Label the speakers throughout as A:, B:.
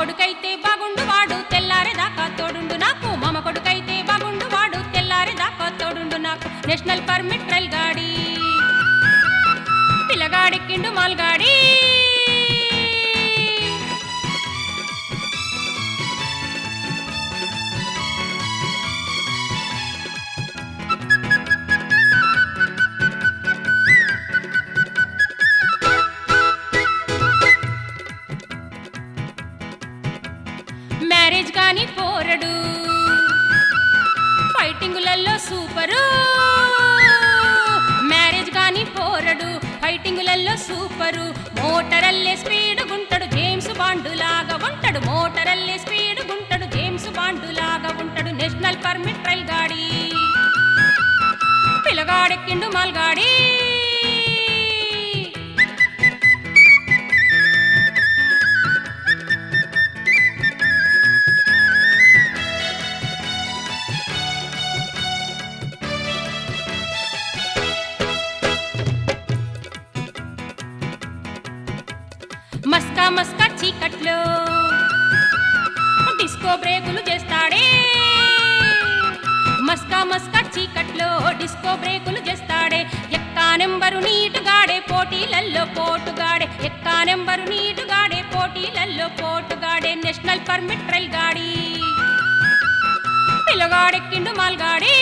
A: కొడుకైతే బాగుండు వాడు తెల్లారే దాకా తోడుండు నాకు మామ కొడుకైతే బాగుండు వాడు తెల్లారే దాకా తోడుండు నాకు నేషనల్ పర్మిట్ రైల్ గాడి పిల్లగాడెక్కిండు మాల్గాడి మ్యారేజ్ గాని పోరడు ఫైటింగులలో సూపరు మ్యారేజ్ గాని పోరడు ఫైటింగులలో సూపరు మోటరల్లే స్పీడ్ గుంటడు జేమ్స్ బాండు లాగా ఉంటాడు మోటరల్లే స్పీడ్ గుంటడు జేమ్స్ బాండు లాగా ఉంటాడు నేషనల్ పర్మిట్ రైల్ గాడి పిల్లగాడెక్కిండు మాల్గాడి మస్కా మస్కా చీకట్లో డిస్కో బ్రేకులు చేస్తాడే మస్కా మస్కా చీకట్లో డిస్కో బ్రేకులు చేస్తాడే ఎక్కా నెంబరు నీటుగాడే పోటీలల్లో పోటుగాడే ఎక్కా నెంబరు నీటుగాడే పోటీలల్లో పోటుగాడే నేషనల్ పర్మిట్ రైల్ గాడి పిల్లగాడెక్కిండు మాల్గాడి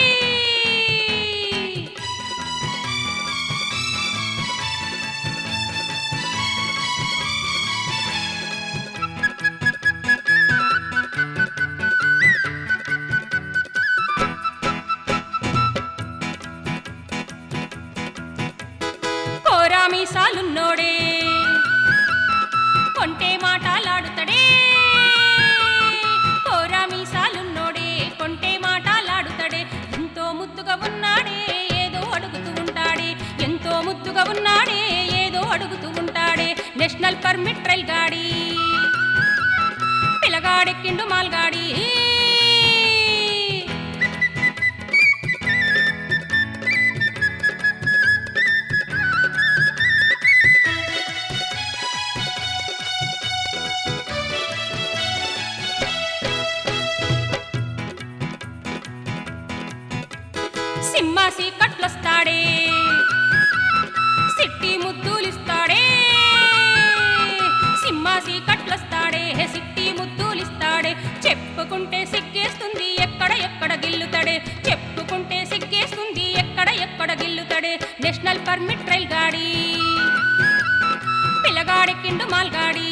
A: కోరా మీసాలున్నోడే కొంటే మాటలాడుతడే కోరా మీసాలున్నోడే కొంటే మాటలాడుతడే ఎంతో ముద్దుగా ఉన్నాడే ఏదో అడుగుతూ ఉంటాడే ఎంతో ముద్దుగా ఉన్నాడే ఏదో అడుగుతూ ఉంటాడే నేషనల్ పర్మిట్ రైల్ గాడి పిల్లగాడెక్కిండు మాల్గాడి సింహాసి కట్లొస్తాడే సిట్టి ముద్దులిస్తాడే సింహాసి కట్లొస్తాడే సిట్టి ముద్దులిస్తాడే చెప్పుకుంటే సిగ్గేస్తుంది ఎక్కడ ఎక్కడ గిల్లుతాడే చెప్పుకుంటే సిగ్గేస్తుంది ఎక్కడ ఎక్కడ గిల్లుతాడే నేషనల్ పర్మిట్ రైల్ గాడి పిల్లగాడెక్కిండు మాల్గాడి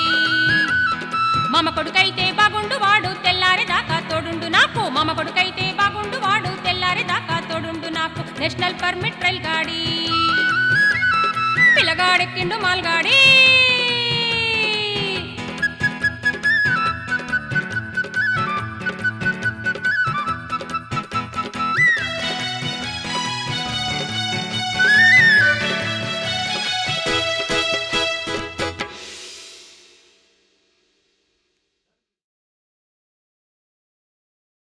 A: మామ కొడుకైతే బాగుండు వాడు తెల్లారి దాకా తోడుండు నాకు మామ కొడుకైతే బాగుండు వాడు తెల్లారి దాకా తోడుండు నాకు నేషనల్ పర్మిట్ రైల్ గాడి పిల్లగాడెక్కిండు మాల్గాడి